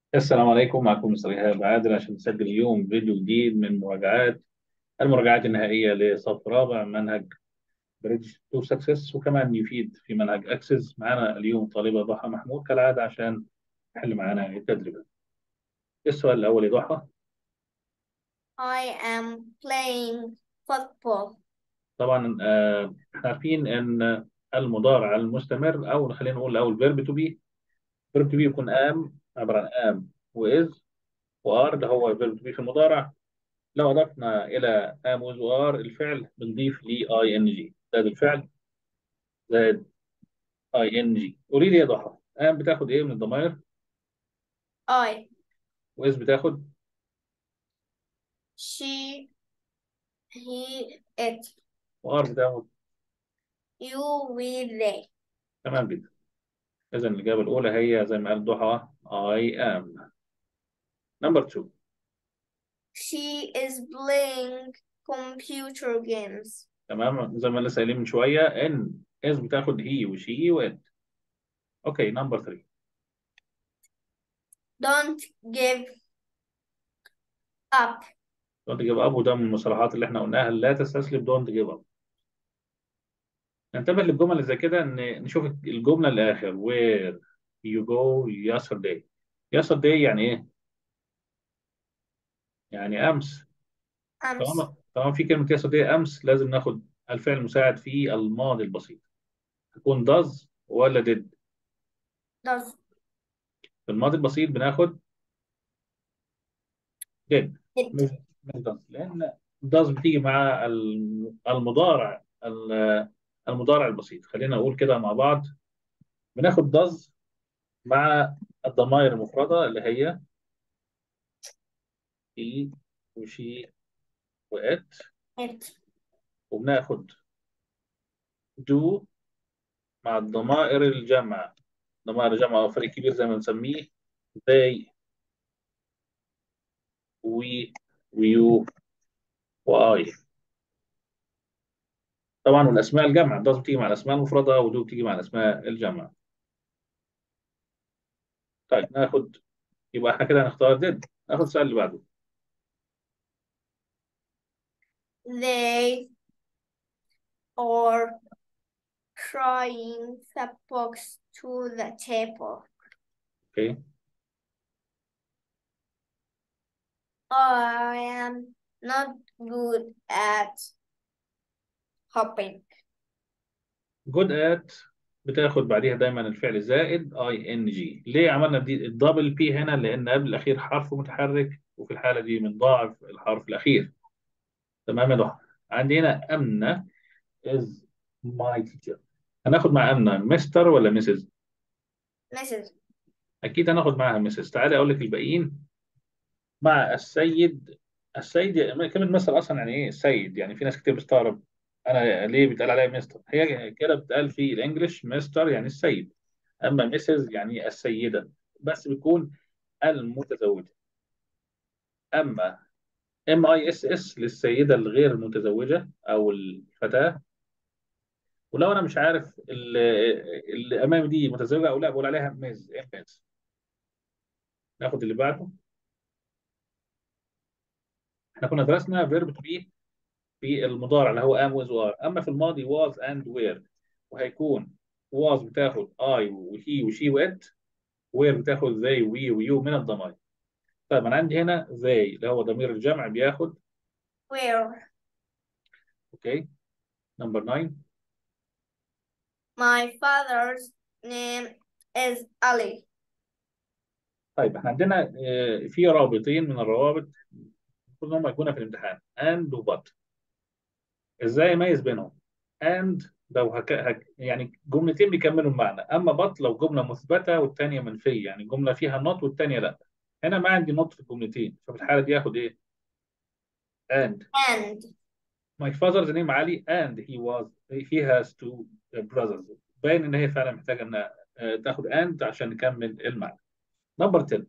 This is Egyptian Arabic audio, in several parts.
السلام عليكم معكم مستر إيهاب عادل عشان نسجل اليوم فيديو جديد من مراجعات المراجعات النهائية لصف رابع منهج بريدج تو سكسس وكمان يفيد في منهج أكسس معانا اليوم طالبة ضحى محمود كالعادة عشان تحل معانا التدريبات. السؤال الأول يا ضحى I am playing football. طبعا آه، احنا عارفين ان المضارع المستمر او خلينا نقول الاول فيرب تو بي فيرب تو بي يكون ام عباره عن ام واز وار ده هو فيرب تو بي في المضارع لو أضفنا إلى am with وار الفعل بنضيف ليه ing زائد الفعل زائد ing قولي لي يا ضحى am بتاخد إيه من الضمائر I, وإز بتاخد she, he, it, وار بتاخد you, we, they. تمام جدا إذا الإجابة الأولى هي زي ما قال ضحى I am number two She is playing computer games. تمام زي ما لسه قايلين من شوية إن إز بتاخد هي وشي وإت أوكي number three Don't give up. don't give up وده من المصطلحات اللي إحنا قلناها لا تستسلم don't give up ننتبه للجمل اللي زي كده ان نشوف الجمله الاخر where you go yesterday yesterday يعني ايه؟ يعني امس أمس. طالما طالما في كلمه yesterday امس لازم ناخد الفعل المساعد في الماضي البسيط تكون does ولا did Does. في الماضي البسيط بناخد did It. مش مش does لان does بتيجي مع الم- المضارع ال- المضارع البسيط خلينا نقول كده مع بعض بناخد does مع الضمائر المفردة اللي هي he وشي وات It. وبناخد do مع الضمائر الجمع ضمائر الجمع أو فريق كبير زي ما بنسميه they we ويو وآي طبعا والأسماء الجمع does بتيجي مع الأسماء المفردة ودو بتيجي مع الأسماء الجمع طيب ناخد يبقى احنا كده هنختار did ناخد السؤال اللي بعده They are trying the box to the table. اوكي I am not good at hopping. good at بتاخد بعديها دايما الفعل زائد اي ان جي ليه عملنا دي الدبل بي هنا لان قبل الاخير حرف متحرك وفي الحاله دي بنضاعف الحرف الاخير تمام يا ضحى عندي هنا امنه is my teacher هناخد مع امنه مستر ولا مسز Mrs. اكيد هناخد معاها مسز تعالي اقول لك الباقيين مع السيد السيد كلمه مستر اصلا يعني ايه السيد يعني في ناس كتير بتستغرب انا ليه بيتقال عليا مستر هي كده بتقال في الانجليش مستر يعني السيد اما مسز يعني السيده بس بتكون المتزوجه اما ام اي اس اس للسيده الغير متزوجه او الفتاه ولو انا مش عارف اللي, اللي امامي دي متزوجه او لا بقول عليها ميز ام ميز ناخد اللي بعده احنا كنا درسنا فيرب تو بي في المضارع اللي هو ام ويز وار اما في الماضي was and were وهيكون was بتاخد I وهي وشي وات were بتاخد they we ويو من الضمائر طيب انا عندي هنا they اللي هو ضمير الجمع بياخد Where? اوكي نمبر 9 My father's name is Ali. طيب احنا عندنا آه، في رابطين من الروابط المفروض ان هم يكونوا في الامتحان and و but ازاي اميز بينهم and لو هك... هك... يعني جملتين بيكملوا المعنى اما but لو جمله مثبته والثانيه منفيه يعني جمله فيها not والثانيه لا هنا ما عندي not في الجملتين ففي الحاله دي اخد ايه and And my father's name علي and he was he has two brothers باين ان هي فعلا محتاجه انها آه، تاخد and عشان نكمل المعنى نمبر 10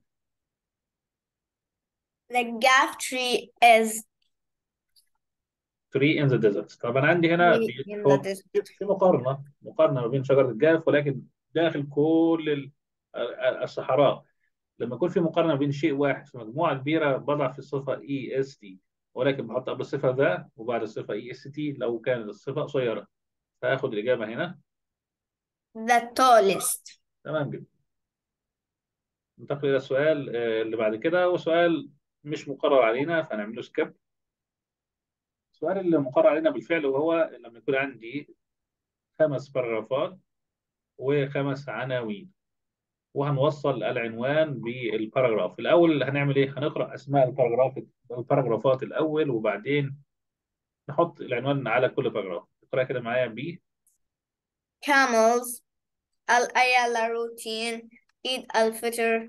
the gaff tree is tree in the desert طب انا عندي هنا tree في in the desert. في مقارنه مقارنه ما بين شجره الجاف ولكن داخل كل ال- ال- الصحراء لما يكون في مقارنه بين شيء واحد في مجموعه كبيره بضع في الصفه اي اس تي ولكن بحط قبل الصفه ذا وبعد الصفه اي اس تي لو كانت الصفه قصيره فاخد الاجابه هنا The tallest. تمام جدا ننتقل الى السؤال آه، اللي بعد كده وسؤال مش مقرر علينا فهنعمله سكيب السؤال اللي مقرر علينا بالفعل وهو لما يكون عندي خمس باراجرافات وخمس عناوين وهنوصل العنوان بالباراجراف الأول هنعمل إيه؟ هنقرأ أسماء الباراجراف الباراجرافات الأول وبعدين نحط العنوان على كل باراجراف اقرأ كده معايا ب Camels. Al-Ayala routine. Eid al-Fitr.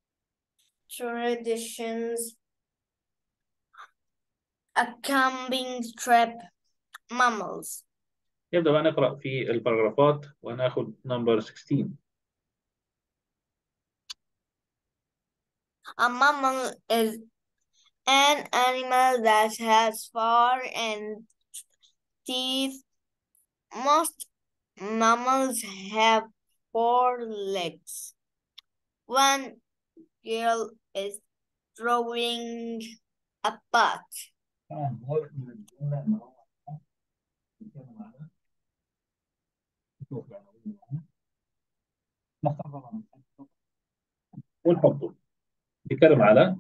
Traditions. A camping trip. Mammals. نبدأ بقى نقرأ في الباراجرافات وهناخد نمبر 16 A mammal is an animal that has fur and teeth. Most mammals have four legs. One girl is drawing a pot. طبعا واضح من الجملة إن هو بيتكلم على شوف العناوين معانا. نختار طبعا ونحطه بيتكلم على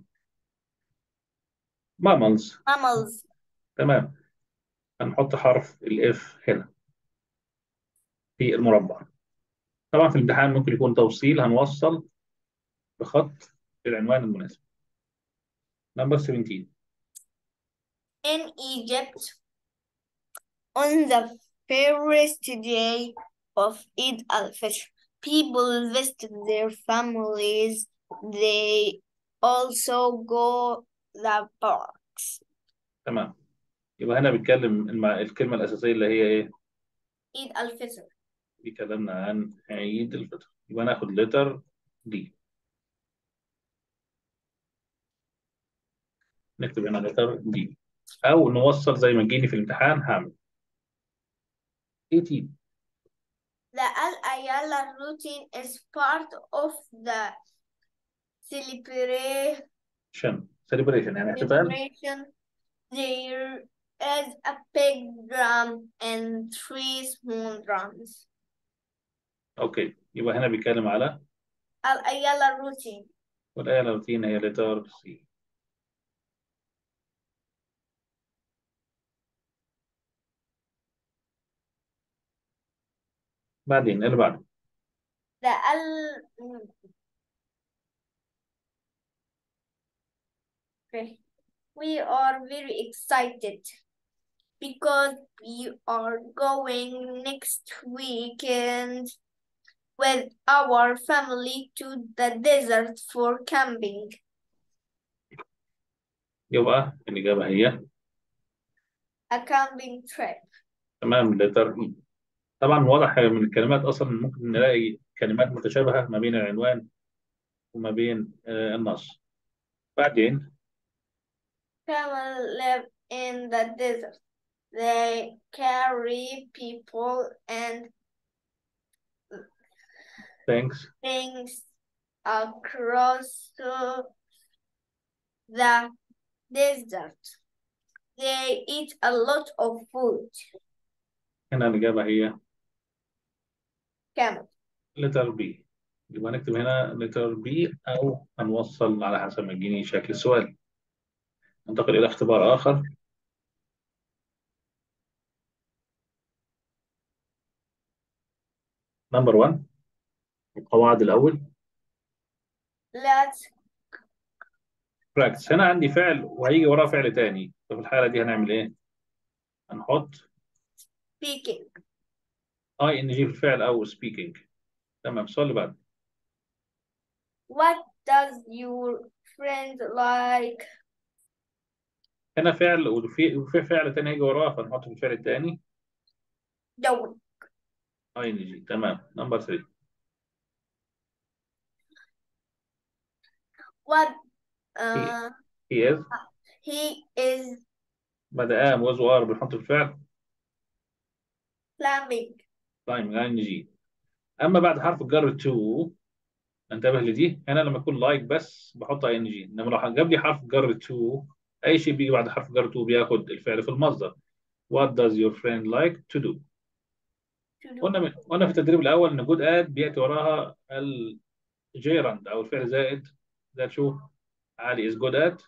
mammals Mammals. تمام هنحط حرف الاف هنا في المربع طبعا في الامتحان ممكن يكون توصيل هنوصل بخط العنوان المناسب نمبر 17 In Egypt, on the first day of Eid al-Fitr, people visit their families. They also go the parks. تمام يبقى هنا بيتكلم الم- الكلمة الأساسية اللي هي إيه؟ Eid al-Fitr. بيكلمنا عن عيد الفطر يبقى ناخد لتر دي نكتب هنا لتر دي أو نوصل زي ما تجيني في الامتحان هعمل 18 The Al-Ayala routine is part of the celebration. شن celebration يعني احتفال celebration. There is a big drum and three small drums. أوكي يبقى هنا بيتكلم على Al-Ayala routine. والآية الروتين هي لتر سي بعدين اللي بعده The Al. Okay. We are very excited because we are going next weekend with our family to the desert for camping. يبقى الإجابة هي A camping trip. تمام لتر إي طبعا واضح من الكلمات أصلا ممكن نلاقي كلمات متشابهة ما بين العنوان وما بين آه، النص بعدين Camels live in the desert. They carry people and thanks things across the the desert. They eat a lot of food. هنا الإجابة هي Camel. لتر بي يبقى نكتب هنا لتر بي أو هنوصل على حسب ما يجيني شكل السؤال ننتقل إلى اختبار آخر نمبر 1 القواعد الأول Let's براكتس هنا عندي فعل وهيجي وراه فعل تاني ففي الحالة دي هنعمل إيه؟ هنحط speaking. اي ان جي في الفعل أو speaking تمام السؤال اللي بعده What does your friend like? هنا فعل وفي وفي فعل تاني هيجي وراه فنحط في الفعل التاني Doing. اي ان جي تمام نمبر 3 What uh هي از he is بعد ام وز وار بنحط في الفعل climbing. تايم اي ان جي اما بعد حرف الجر تو انتبه لدي هنا لما يكون لايك بس بحط اي ان جي انما لو جاب لي حرف جر تو اي شيء بيجي بعد حرف جر تو بياخد الفعل في المصدر What does your friend like to do to do قلنا من قلنا في التدريب الاول ان جود اد بياتي وراها الجيرند او الفعل زائد ده شوف علي is good at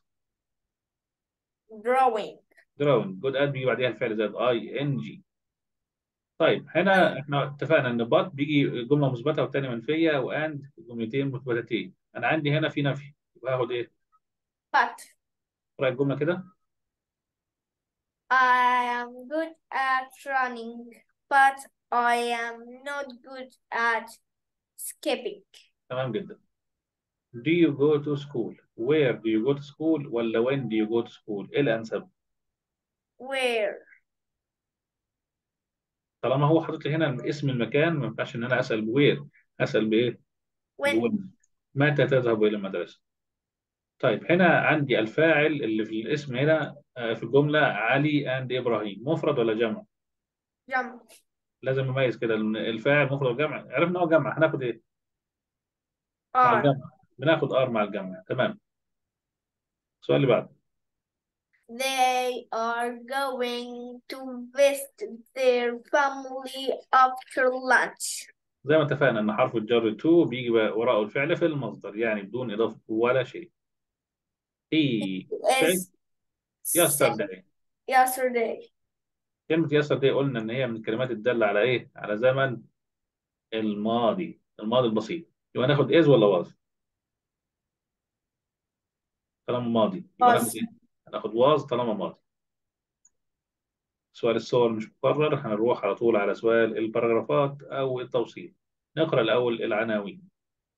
drawing drawing good at بيجي بعديها الفعل زائد اي ان جي طيب هنا احنا اتفقنا ان but بيجي جمله مثبته والثانيه منفيه واند جملتين مثبتتين انا عندي هنا في نفي يبقى هاخد ايه؟ but اقرا الجمله كده I am good at running but I am not good at skipping تمام جدا Do you go to school? Where do you go to school? ولا when do you go to school؟ ايه الانسب؟ where طالما هو حاطط لي هنا اسم المكان ما ينفعش ان انا اسال بوير اسال بايه؟ when بوين متى تذهب الى المدرسه؟ طيب هنا عندي الفاعل اللي في الاسم هنا آه، في الجمله علي اند ابراهيم مفرد ولا جمع؟ jump لازم نميز كده إن الفاعل مفرد ولا جمع عرفنا هو جمع هناخد ايه؟ مع are الجمع بناخد ار مع الجمع تمام السؤال اللي بعده they are going to visit their family after lunch زي ما اتفقنا ان حرف الجر تو بيجي بقى وراءه الفعل في المصدر يعني بدون اضافه ولا شيء he said is yesterday yesterday كلمة yesterday قلنا إن هي من الكلمات الدالة على إيه؟ على زمن الماضي الماضي البسيط يبقى ناخد is ولا was؟ طالما ماضي يبقى ناخد was إيه؟ هناخد was طالما ماضي سؤال الصور مش مكرر هنروح على طول على سؤال الباراجرافات أو التوصيل نقرأ الأول العناوين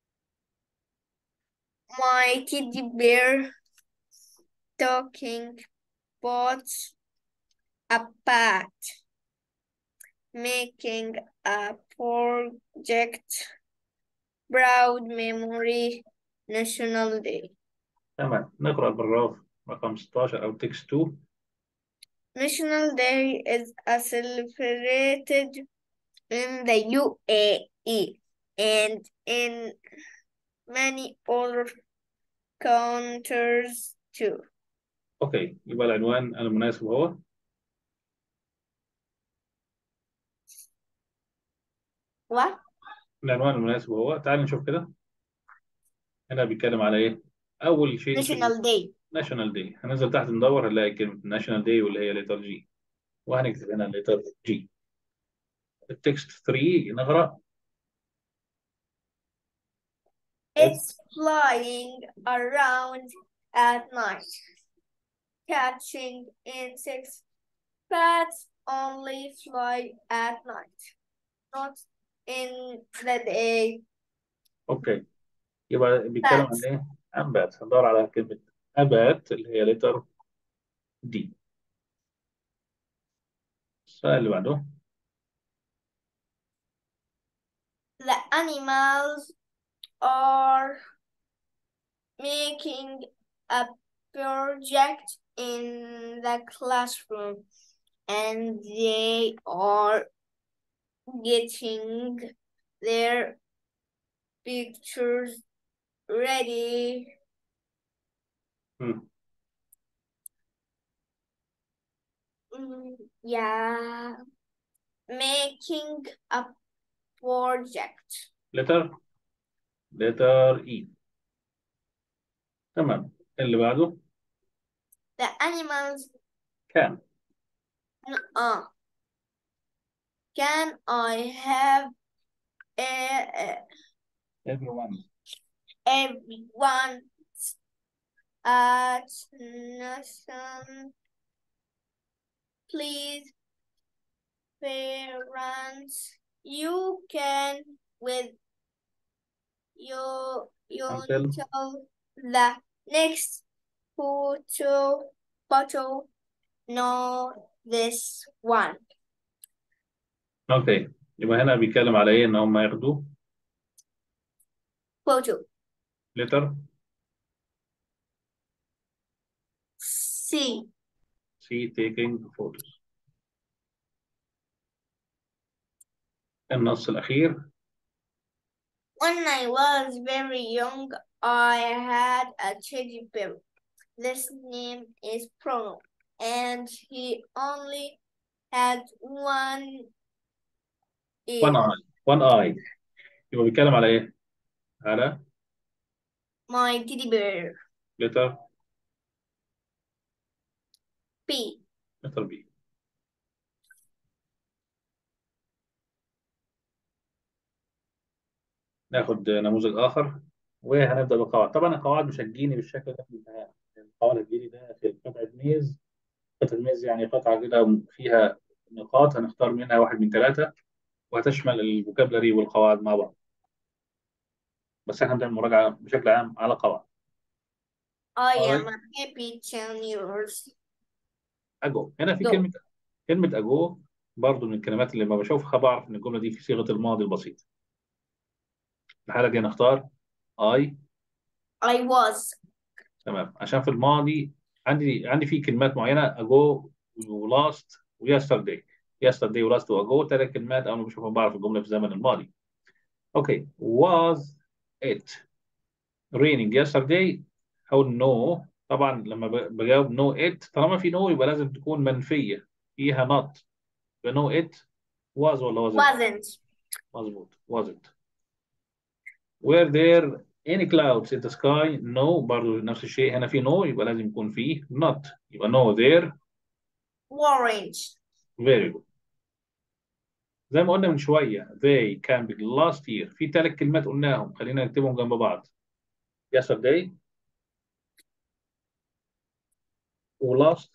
my teddy bear talking about a bat making a project proud memory national day تمام نقرأ البراجراف رقم 16 أو تكست 2 national day is a celebrated in the UAE and in many other countries too أوكي يبقى العنوان المناسب هو what العنوان المناسب هو تعال نشوف كده هنا بيتكلم على إيه؟ أول شيء في national day ناشونال داي هننزل تحت ندور هنلاقي كلمة ناشونال داي واللي هي ليتر جي وهنكتب هنا ليتر جي التكست 3 نقرأ It's flying around at night, catching insects. Bats only fly at night, not in the day. اوكي يبقى بيتكلم عن Bats. ايه؟ عن بات هندور على كلمة أبات اللي هي ليتر دي السؤال اللي بعده The animals are making a project in the classroom and they are getting their pictures ready. مم. Mm, yeah, making a project. ليتر ليتر اي تمام اللي بعده The animals كان uh, can I have a, a- everyone everyone at Nation please parents you can with your your until the next photo photo know this one اوكي يبقى هنا بيتكلم على ايه ان هم ياخدوا photo ليتر C سي taking photos النص الأخير When I was very young, I had a teddy bear. This name is Bruno, and he only had one ear. one eye one eye يبقى بيتكلم على ايه؟ على My teddy bear. letter B. letter B ناخد نموذج آخر وهنبدأ بالقواعد طبعا القواعد مش هتجيني بالشكل ده في الامتحان القواعد هتجيلي ده في قطعة ميز قطعة ميز يعني قطعة كده فيها نقاط هنختار منها واحد من ثلاثة وهتشمل الفوكابلري والقواعد مع بعض بس احنا بنعمل مراجعة بشكل عام على قواعد I Alright. am a happy ten years. أجو هنا في Go. كلمة كلمة أجو برضو من الكلمات اللي لما بشوفها بعرف إن الجملة دي في صيغة الماضي البسيط الحالة دي هنختار I I was. تمام عشان في الماضي عندي عندي في كلمات معينه ago ولاست ويسترداي yesterday ولاست واجو ثلاث كلمات اول ما بشوفهم بعرف الجمله في الزمن الماضي اوكي was it raining yesterday او no طبعا لما ب- بجاوب no it طالما في no يبقى لازم تكون منفيه فيها not يبقى no it was ولا was it Wasn't. مظبوط was it were there any clouds in the sky no برضو نفس الشيء هنا في no يبقى لازم يكون فيه not يبقى no there Orange. very good زي ما قلنا من شوية they can be last year في ثلاث كلمات قلناهم خلينا نكتبهم جنب بعض yesterday و last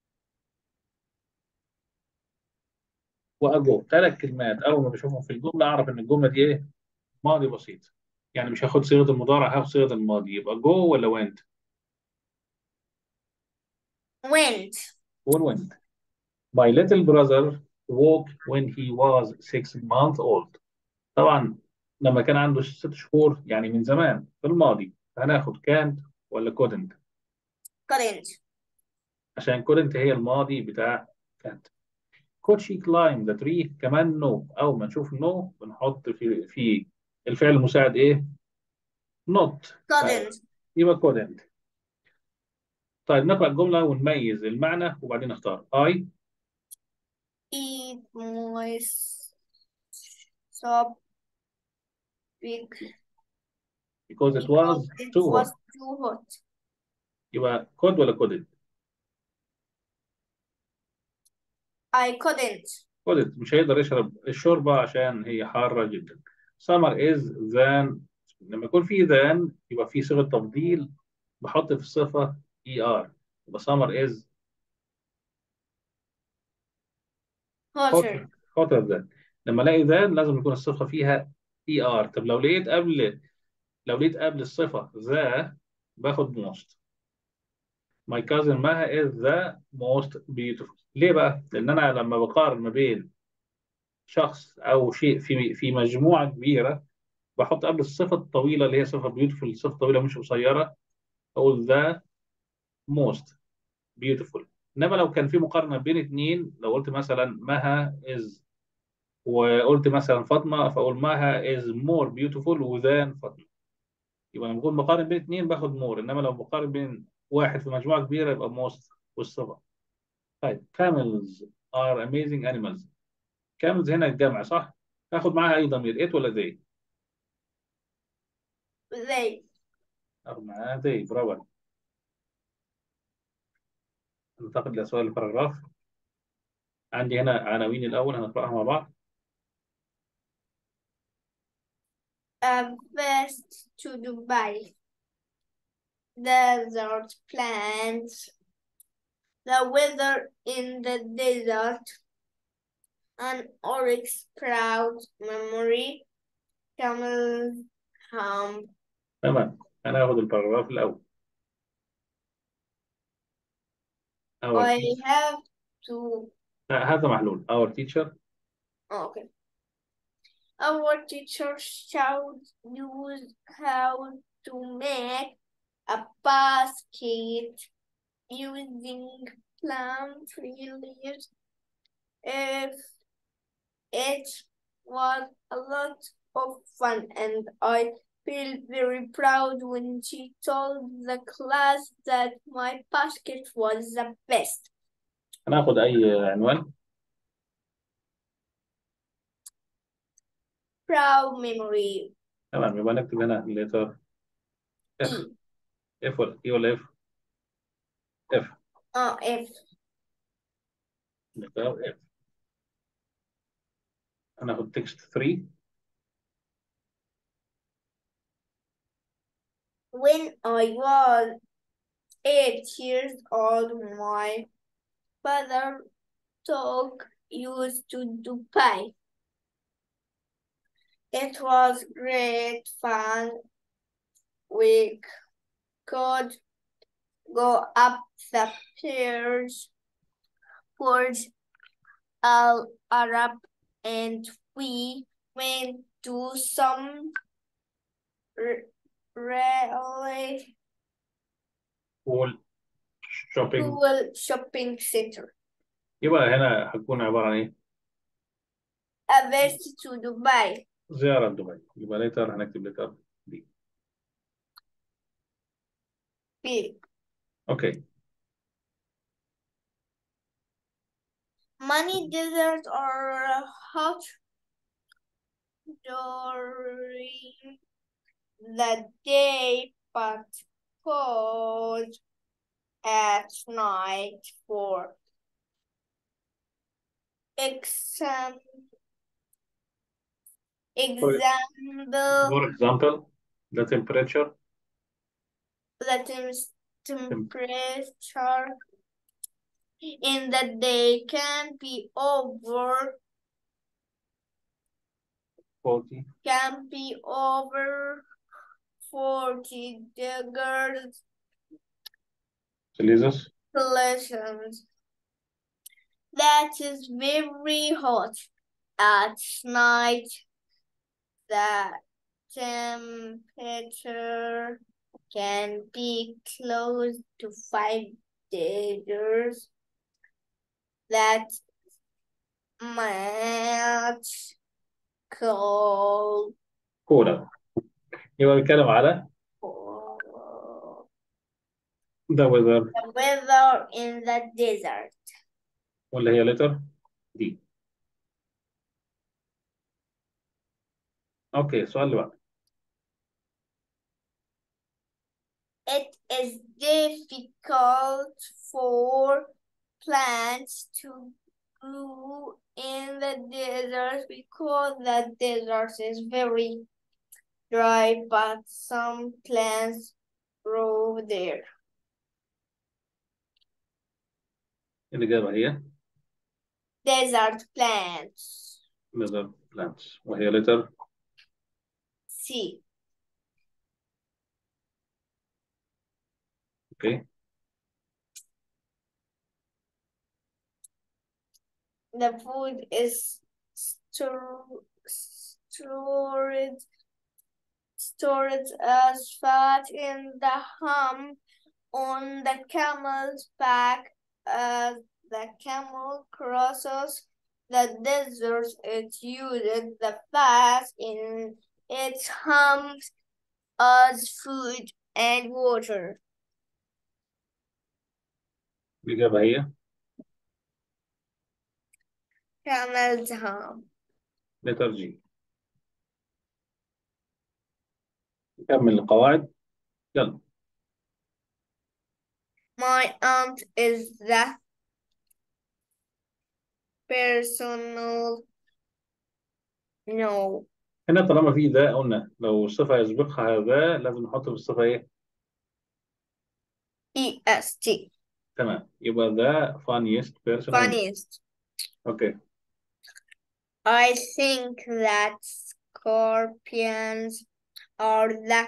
وago ثلاث كلمات أول ما بشوفهم في الجملة أعرف إن الجملة دي إيه ماضي بسيط يعني مش هاخد صيغة المضارع هاخد صيغة الماضي يبقى go ولا went Went. or went my little brother walked when he was six months old طبعا لما كان عنده ست شهور يعني من زمان في الماضي هناخد can't ولا couldn't Couldn't. عشان couldn't هي الماضي بتاع can't could she climb the tree كمان no أول ما نشوف no بنحط في في الفعل المساعد إيه not Couldn't. يبقى couldn't طيب نقرأ الجملة ونميز المعنى وبعدين نختار I Eat my soap big because it was because it too was hot too hot. يبقى could ولا couldn't I couldn't. couldn't مش هيقدر يشرب الشوربة عشان هي حارة جدا summer is than لما يكون في than يبقى في صيغة تفضيل بحط في الصفة er يبقى summer is Hotter. hotter than لما الاقي than لازم يكون الصفة فيها er طب لو لقيت قبل لو لقيت قبل الصفة the باخد most my cousin مها is the most beautiful ليه بقى؟ لأن أنا لما بقارن ما بين شخص أو شيء في في مجموعة كبيرة بحط قبل الصفة الطويلة اللي هي صفة beautiful الصفة الطويلة مش قصيرة أقول the most beautiful إنما لو كان في مقارنة بين اتنين لو قلت مثلا مها is وقلت مثلا فاطمة فأقول مها is more beautiful than فاطمة يبقى لما بكون بقارن بين اتنين باخد more إنما لو بقارن بين واحد في مجموعة كبيرة يبقى most والصفة طيب camels are amazing animals camels هنا الجمع صح؟ تاخد معاها أي ضمير it ولا they؟ They. تاخد معاها they برافو عليك. ننتقل لسؤال الباراجراف عندي هنا عناوين الأول هنقرأها مع بعض A best to Dubai. Desert plants. The weather in the desert. An oryx proud memory. Camel hump. تمام أنا هاخد الباراجراف الأول our I teacher have to. هذا محلول our teacher oh, okay. Our teacher showed you how to make a basket using plant leaves. If it was a lot of fun and I feel very proud when she told the class that my basket was the best. هناخد أي عنوان Proud memory. تمام يبقى نكتب هنا letter F E. F ولا E ولا F F Uh, F. letter F هناخد text 3 When I was eight years old, my father took us to Dubai. It was great fun. We could go up the piers, Burj Al Arab, and we went to some r- really cool shopping cool shopping center. يبقى هنا هتكون عبارة عن إيه A visit to Dubai. زيارة دبي يبقى letter هنكتب letter D B. أوكي Many deserts are hot during the day, but cold at night. For exam example, for example the temperature the temps- temperature in the day can be over 40 can be over 40 degrees Celsius Celsius. That is very hot. At night, the temperature can be close to 5 degrees. That's much cold. cooler يبقى بيتكلم على the weather The weather in the desert. واللي هي letter D أوكي السؤال اللي بعده It is difficult for plants to grow in the desert because the desert is very dry, but some plants grow there. الإجابة هي Desert plants. letter plants وهي letter C. أوكي The food is store, stored stored as fat in the ham on the camel's back as the camel crosses the desert it uses the fat in its humps as food and water. الإجابة هي Camel's hump. letter G نكمل القواعد يلا My aunt is the personal no هنا طالما في ذا قلنا لو الصفة يسبقها ذا لازم نحط في الصفة إيه est تمام يبقى the funniest person I know. funniest. أوكي I think that scorpions are the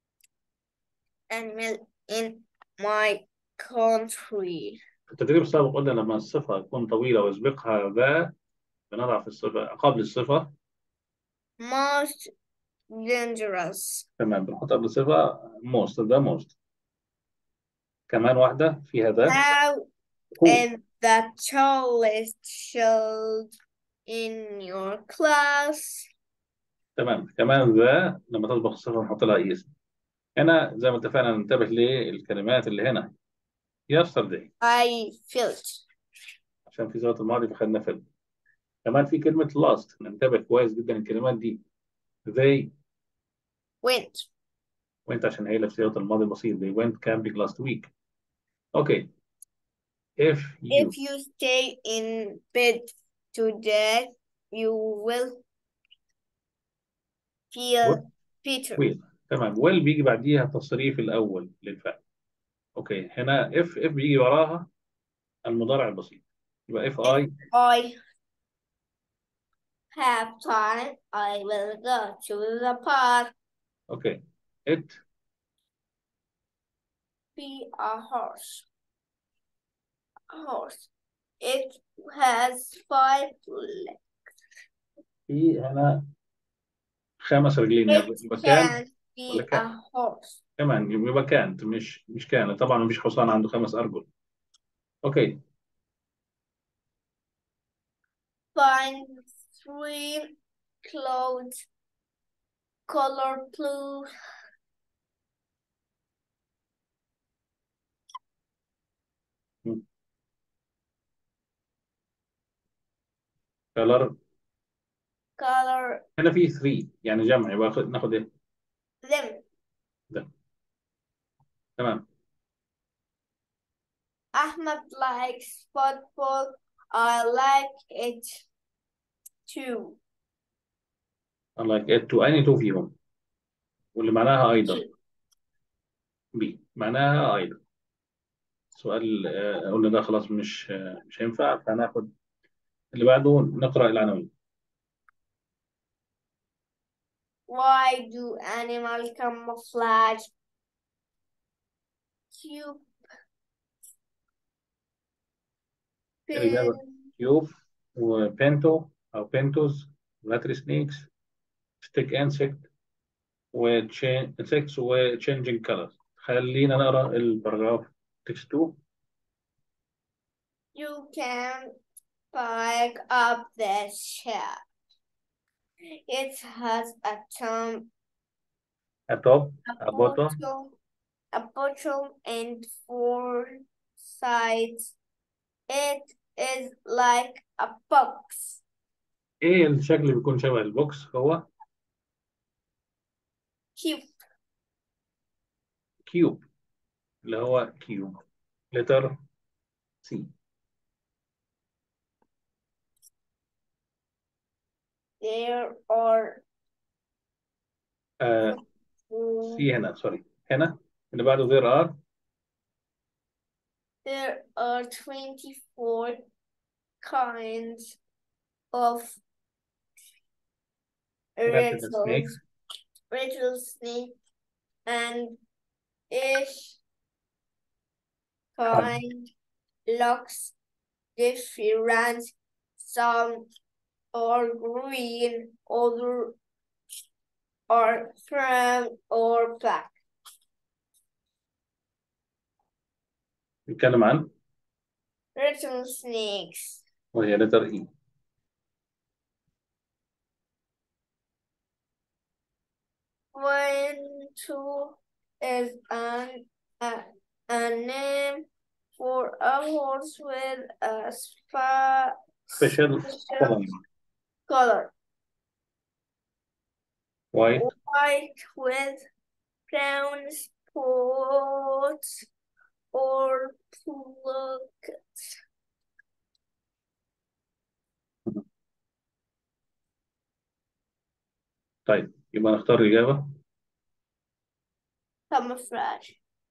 animal in my country. في التدريب السابق قلنا لما الصفة تكون طويلة ويسبقها ذا بنضع في الصفة قبل الصفة Most dangerous. تمام بنحط قبل الصفة most ده most كمان واحدة فيها ذا How who is the tallest child in your class? تمام كمان ذا لما تصبغ الصفة نحط لها اسم هنا زي ما اتفقنا ننتبه للكلمات اللي هنا yesterday I felt عشان في صيغة الماضي فخدنا فيلم كمان في كلمة last ننتبه كويس جدا الكلمات دي they went went عشان هي اللي في صيغة الماضي البسيط they went camping last week okay if you if you stay in bed today you will feel What? better will تمام will بيجي بعديها التصريف الأول للفعل اوكي هنا if if بيجي وراها المضارع البسيط يبقى if I I have time I will go to the park okay it be a horse horse it has five legs في هنا خمس رجلين يبقى it يبقى كان can be ولا a كان horse كمان يبقى كانت مش مش كان طبعا مفيش حصان عنده خمس أرجل اوكي find three clothes color blue color color هنا في 3 يعني جمع يبقى خد- ناخد ايه them تمام Ahmed likes football I like it too I like it to أنهي تو فيهم واللي معناها أيضا بي معناها أيضا سؤال آه، قلنا ده خلاص مش آه، مش هينفع فهناخد اللي بعده نقرأ العناوين Why do animals camouflage? Cube. الإجابة Pin, كيوب وبنتو أو بنتوز لاتري سنيكس ستيك انسكت وانسكتس وتشينجينج كلرز خلينا نقرا الباراجراف تكست 2 you can pick up the shell. It has a thumb, a top a a bottom bottom, a bottom and four sides. It is like a box. ايه الشكل اللي بيكون شبه البوكس هو Cube. كيوب اللي هو كيوب لتر سي There are آه سي هنا سوري هنا اللي بعده there are There are 24 kinds of rattlesnakes rattles, rattlesnake, and each kind looks different. Some are green, other are brown or black. بيتكلم عن Rattlesnakes. وهي لتر اي One, two is an, a, a name for a horse with a spa, special special coloring color. white White with brown spots or plucked. طيب يبقى نختار الإجابة Camouflage.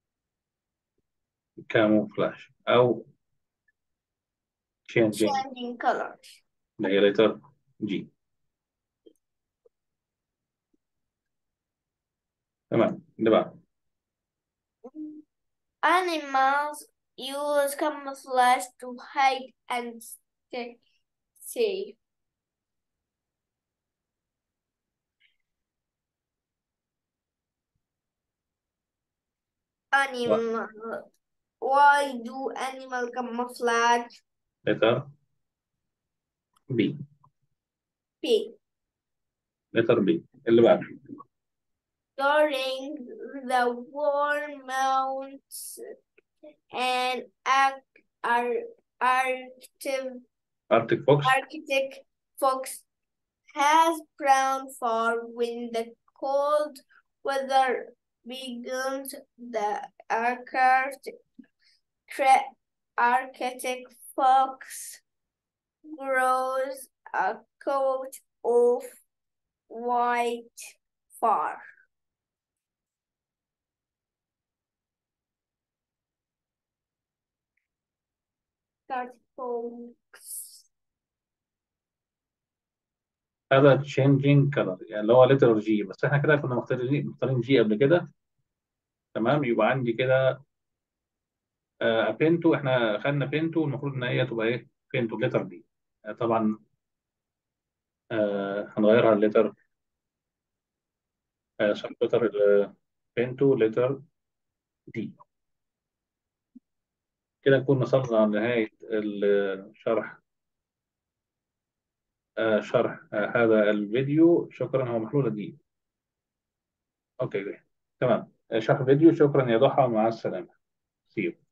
كاموفلاج أو changing Changing colors. اللي هي لتر جي تمام اللي بعد Animals use camouflage to hide and stay safe. Animal. Why do animal camouflage? لتر بي Pig. لتر بي اللي بقى during the warm months and arc- ar- Arctic ارتك فوكس Arctic fox has brown fur when the cold weather begins. The Arctic, cra- Arctic fox grows a coat of white fur. Arctic fox. هذا changing color يعني اللي هو letter جي بس احنا كده كنا مختارين مختارين جي قبل كده تمام يبقى عندي كده آه بينتو احنا خدنا بينتو المفروض ان هي تبقى ايه بينتو letter دي آه طبعا آه هنغيرها الليتر آه sorry، letter بينتو letter دي كده نكون وصلنا لنهاية الشرح آه شرح آه هذا الفيديو شكرا هو محلول الدين اوكي تمام آه، شرح الفيديو شكرا يا ضحى مع السلامة See you.